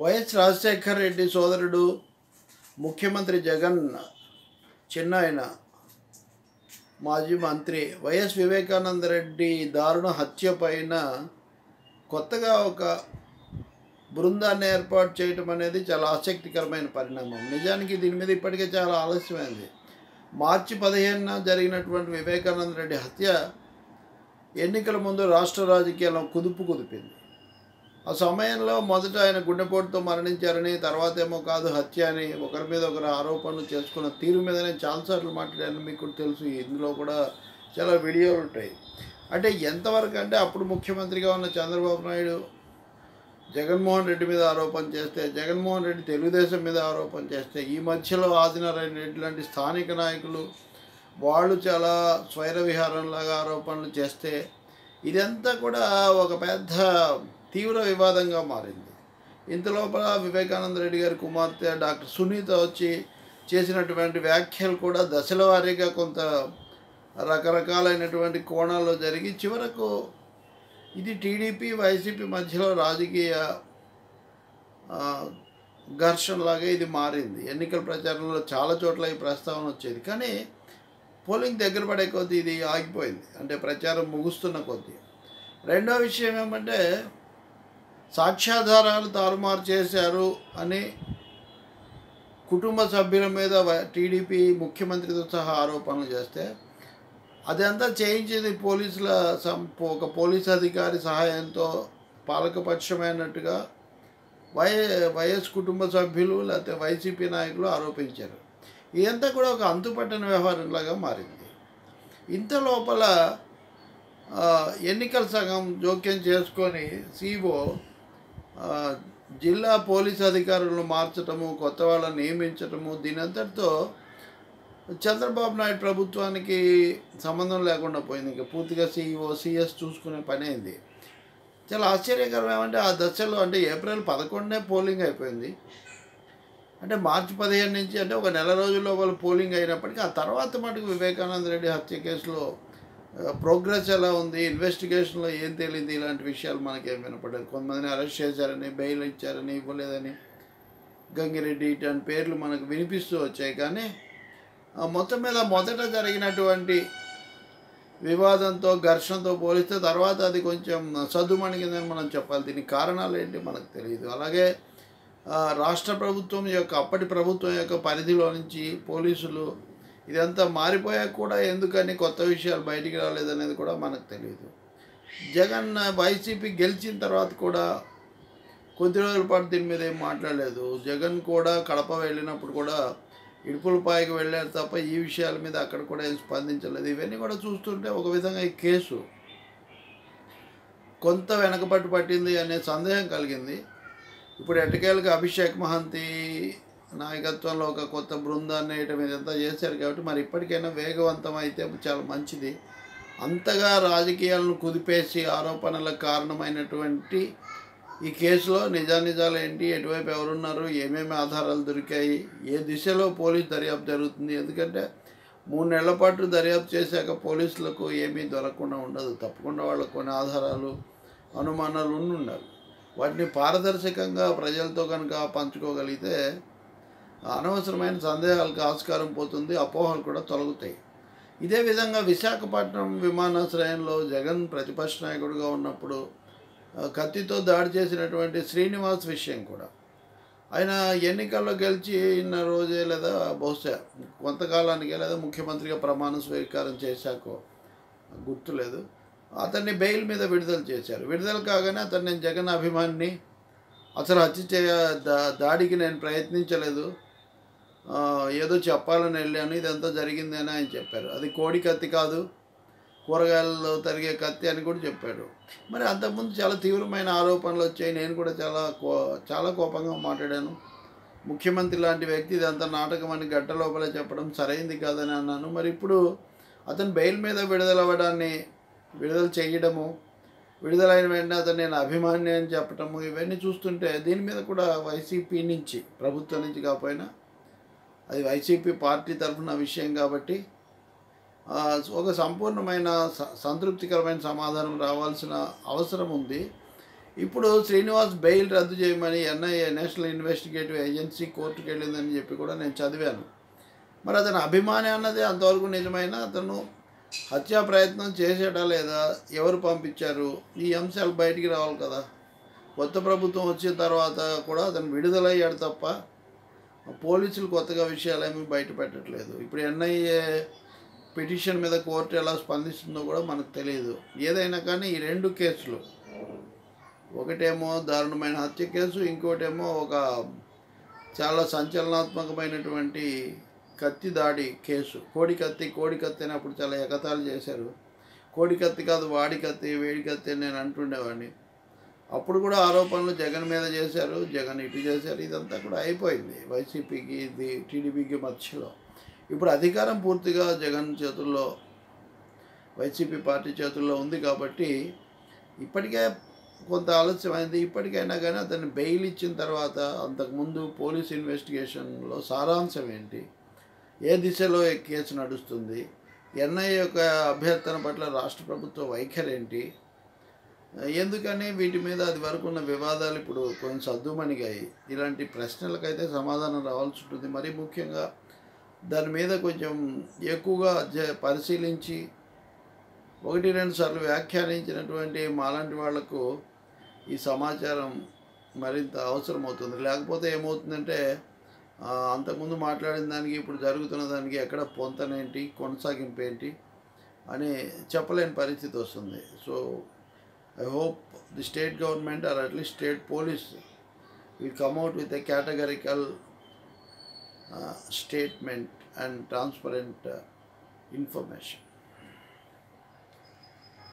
YS Rajasekhar Reddy సోదరుడు ముఖ్యమంత్రి జగన్ చిన్నాయన మాజీ మంత్రి వైఎస్ వివేకానంద రెడ్డి దారుణ హత్య పైన కొత్తగా ఒక బృందాన్ని ఏర్పాటు చేయటం అనేది చాలా ఆసక్తికరమైన పరిణామం నిజానికి దీని మీద ఇప్పటికే చాలా ఆలస్యమైంది మార్చి పదిహేనున జరిగినటువంటి వివేకానంద రెడ్డి హత్య ఎన్నికల ముందు రాష్ట్ర రాజకీయాల్లో కుదుపు కుదిపింది ఆ సమయంలో మొదట ఆయన గుండెపోటుతో మరణించారని తర్వాత ఏమో కాదు హత్య అని ఒకరి మీద ఒకరు ఆరోపణలు చేసుకున్న తీరు మీద నేను చాలాసార్లు మాట్లాడాను మీకు కూడా తెలుసు ఇందులో కూడా చాలా వీడియోలు ఉంటాయి అంటే ఎంతవరకు అంటే అప్పుడు ముఖ్యమంత్రిగా ఉన్న చంద్రబాబు నాయుడు జగన్మోహన్ రెడ్డి మీద ఆరోపణ చేస్తే జగన్మోహన్ రెడ్డి తెలుగుదేశం మీద ఆరోపణ చేస్తే ఈ మధ్యలో ఆదినారాయణ రెడ్డి లాంటి స్థానిక నాయకులు వాళ్ళు చాలా స్వైర విహారంలాగా ఆరోపణలు చేస్తే ఇదంతా కూడా ఒక పెద్ద తీవ్ర వివాదంగా మారింది ఇంతలోపల వివేకానంద రెడ్డి గారి కుమార్తె డాక్టర్ సునీత వచ్చి చేసినటువంటి వ్యాఖ్యలు కూడా దశల వారీగా కొంత రకరకాలైనటువంటి కోణాల్లో జరిగి చివరకు ఇది టీడీపీ వైసీపీ మధ్యలో రాజకీయ ఆ, ఘర్షణలాగా ఇది మారింది ఎన్నికల ప్రచారంలో చాలా చోట్ల ఈ ప్రస్తావన వచ్చేది కానీ పోలింగ్ దగ్గర పడే కొద్దీ ఇది ఆగిపోయింది అంటే ప్రచారం ముగుస్తున్న కొద్దీ రెండో విషయం ఏమంటే సాక్ష్యాధారాలు తారుమారు చేశారు అని కుటుంబ సభ్యుల మీద వ- టీడీపీ ముఖ్యమంత్రితో సహా ఆరోపణలు చేస్తే అదంతా చేయించింది పోలీసుల సం ఒక పోలీస్ అధికారి సహాయంతో పాలకపక్షమైనట్టుగా వై వైఎస్ కుటుంబ సభ్యులు లేకపోతే వైసీపీ నాయకులు ఆరోపించారు ఇదంతా కూడా ఒక అంతుపట్టని వ్యవహారంలాగా మారింది ఇంత లోపల ఆ, ఎన్నికల సంఘం జోక్యం చేసుకొని సిఓ జిల్లా పోలీస్ అధికారులను మార్చటము కొత్త వాళ్ళని నియమించటము దీనంతటితో చంద్రబాబు నాయుడు ప్రభుత్వానికి సంబంధం లేకుండా పోయింది ఇంకా పూర్తిగా సిఇఓ సిఎస్ చూసుకునే పని అయింది చాలా ఆశ్చర్యకరం ఏమంటే ఆ దశలో అంటే ఏప్రిల్ పదకొండునే పోలింగ్ అయిపోయింది అంటే మార్చి పదిహేను నుంచి అంటే ఒక నెల రోజుల్లో వాళ్ళు పోలింగ్ అయినప్పటికీ ఆ తర్వాత మటుకు వివేకానంద రెడ్డి హత్య కేసులో ప్రోగ్రెస్ ఎలా ఉంది ఇన్వెస్టిగేషన్లో ఏం తేలింది ఇలాంటి విషయాలు మనకేం వినపడలేదు కొంతమందిని అరెస్ట్ చేశారని బెయిల్ ఇచ్చారని ఇవ్వలేదని గంగిరెడ్డి ఇట్లాంటి పేర్లు మనకు వినిపిస్తూ వచ్చాయి కానీ ఆ మొత్తం మీద మొదట జరిగినటువంటి వివాదంతో ఘర్షణతో పోలిస్తే తర్వాత అది కొంచెం సద్దుమణిగిందని మనం చెప్పాలి దీనికి కారణాలు ఏంటి మనకు తెలియదు అలాగే ఆ, రాష్ట్ర ప్రభుత్వం యొక్క అప్పటి ప్రభుత్వం యొక్క పరిధిలో నుంచి పోలీసులు ఇదంతా మారిపోయాక కూడా ఎందుకని కొత్త విషయాలు బయటికి రాలేదనేది కూడా మనకు తెలియదు జగన్ వైసీపీ గెలిచిన తర్వాత కూడా కొద్ది రోజుల పాటు దీని మీద ఏం మాట్లాడలేదు జగన్ కూడా కడప వెళ్ళినప్పుడు కూడా ఇడుపులపాయకి వెళ్ళారు తప్ప ఈ విషయాల మీద అక్కడ కూడా ఏం స్పందించలేదు ఇవన్నీ కూడా చూస్తుంటే ఒక విధంగా ఈ కేసు కొంత వెనకబట్టు పట్టింది అనే సందేహం కలిగింది ఇప్పుడు ఎట్టకేలకు అభిషేక్ మహంతి నాయకత్వంలో ఒక కొత్త బృందాన్ని వేయటం ఇదంతా చేశారు కాబట్టి మరి ఇప్పటికైనా వేగవంతం అయితే చాలా మంచిది అంతగా రాజకీయాలను కుదిపేసి ఆరోపణలకు కారణమైనటువంటి ఈ కేసులో నిజానిజాలు ఏంటి ఎటువైపు ఎవరున్నారు ఏమేమి ఆధారాలు దొరికాయి ఏ దిశలో పోలీస్ దర్యాప్తు జరుగుతుంది ఎందుకంటే మూడు నెలల పాటు దర్యాప్తు చేశాక పోలీసులకు ఏమీ దొరకకుండా ఉండదు తప్పకుండా వాళ్ళకు కొన్ని ఆధారాలు అనుమానాలు ఉండి ఉండాలి వాటిని పారదర్శకంగా ప్రజలతో కనుక పంచుకోగలిగితే అనవసరమైన సందేహాలకు ఆస్కారం పోతుంది అపోహలు కూడా తొలగుతాయి ఇదే విధంగా విశాఖపట్నం విమానాశ్రయంలో జగన్ ప్రతిపక్ష నాయకుడిగా ఉన్నప్పుడు ఆ, కత్తితో దాడి చేసినటువంటి శ్రీనివాస్ విషయం కూడా ఆయన ఎన్నికల్లో గెలిచి ఇన్న రోజే లేదా బహుశా కొంతకాలానికి లేదా ముఖ్యమంత్రిగా ప్రమాణ స్వీకారం చేశాకో గుర్తులేదు అతన్ని బెయిల్ మీద విడుదల చేశారు విడుదల కాగానే అతను నేను జగన్ అభిమానిని అసలు హత్య చేయ దా- దాడికి నేను ప్రయత్నించలేదు ఆ, ఏదో చెప్పాలని వెళ్ళాను ఇదంతా జరిగింది అని ఆయన చెప్పారు అది కోడి కత్తి కాదు కూరగాయల్లో తరిగే కత్తి అని కూడా చెప్పాడు మరి అంతకుముందు చాలా తీవ్రమైన ఆరోపణలు వచ్చాయి నేను కూడా చాలా కో చాలా కోపంగా మాట్లాడాను ముఖ్యమంత్రి లాంటి వ్యక్తి ఇదంతా నాటకం అని గడ్డ లోపలే చెప్పడం సరైంది కాదని అన్నాను మరి ఇప్పుడు అతను బెయిల్ మీద విడుదల అవ్వడాన్ని విడుదల చేయడము విడుదలైన వెంటనే అతను నేను అభిమాని అని చెప్పటము ఇవన్నీ చూస్తుంటే దీని మీద కూడా వైసీపీ నుంచి ప్రభుత్వం నుంచి కాకపోయినా అది వైసీపీ పార్టీ తరఫున విషయం కాబట్టి ఆ, ఒక సంపూర్ణమైన స- సంతృప్తికరమైన సమాధానం రావాల్సిన అవసరం ఉంది ఇప్పుడు శ్రీనివాస్ బెయిల్ రద్దు చేయమని ఎన్ఐఏ నేషనల్ ఇన్వెస్టిగేటివ్ ఏజెన్సీ కోర్టుకు వెళ్ళిందని చెప్పి కూడా నేను చదివాను మరి అతను అభిమాని అన్నది అంతవరకు నిజమైన అతను హత్యా ప్రయత్నం చేసేటా లేదా ఎవరు పంపించారు ఈ అంశాలు బయటికి రావాలి కదా కొత్త ప్రభుత్వం వచ్చిన తర్వాత కూడా అతను విడుదలయ్యాడు తప్ప పోలీసులు కొత్తగా విషయాలు ఏమీ బయట పెట్టట్లేదు ఇప్పుడు ఎన్ఐఏ పిటిషన్ మీద కోర్టు ఎలా స్పందిస్తుందో కూడా మనకు తెలియదు ఏదైనా కానీ ఈ రెండు కేసులు ఒకటేమో దారుణమైన హత్య కేసు ఇంకోటేమో ఒక చాలా సంచలనాత్మకమైనటువంటి కత్తి దాడి కేసు కోడి కత్తి కోడి కత్తి అని అప్పుడు చాలా ఎగతాళి చేశారు కోడి కత్తి కాదు వాడి కత్తి వేడి కత్తి అని నేను అంటుండేవాడిని అప్పుడు కూడా ఆరోపణలు జగన్ మీద చేశారు జగన్ ఇటు చేశారు ఇదంతా కూడా అయిపోయింది వైసీపీకి ఇది టీడీపీకి మధ్యలో ఇప్పుడు అధికారం పూర్తిగా జగన్ చేతుల్లో వైసీపీ పార్టీ చేతుల్లో ఉంది కాబట్టి ఇప్పటికే కొంత ఆలస్యమైంది ఇప్పటికైనా కానీ అతన్ని బెయిల్ ఇచ్చిన తర్వాత అంతకుముందు పోలీస్ ఇన్వెస్టిగేషన్లో సారాంశం ఏంటి ఏ దిశలో ఈ కేసు నడుస్తుంది ఎన్ఐఏ యొక్క అభ్యర్థన పట్ల రాష్ట్ర ప్రభుత్వ వైఖరి ఏంటి ఎందుకని వీటి మీద అది వరకు ఉన్న వివాదాలు ఇప్పుడు కొంచెం సద్దుమణిగాయి ఇలాంటి ప్రశ్నలకైతే సమాధానం రావాల్సి ఉంటుంది మరీ ముఖ్యంగా దాని మీద కొంచెం ఎక్కువగా జ- పరిశీలించి ఒకటి రెండు సార్లు వ్యాఖ్యానించినటువంటి మాలాంటి వాళ్లకు ఈ సమాచారం మరింత అవసరం అవుతుంది లేకపోతే ఏమవుతుందంటే ఆ, అంతకుముందు మాట్లాడిన దానికి ఇప్పుడు జరుగుతున్న దానికి ఎక్కడ పొంతనేంటి కొనసాగింపు ఏంటి అని చెప్పలేని పరిస్థితి వస్తుంది so I hope the state government or at least state police will come out with a categorical uh, statement and transparent uh, information.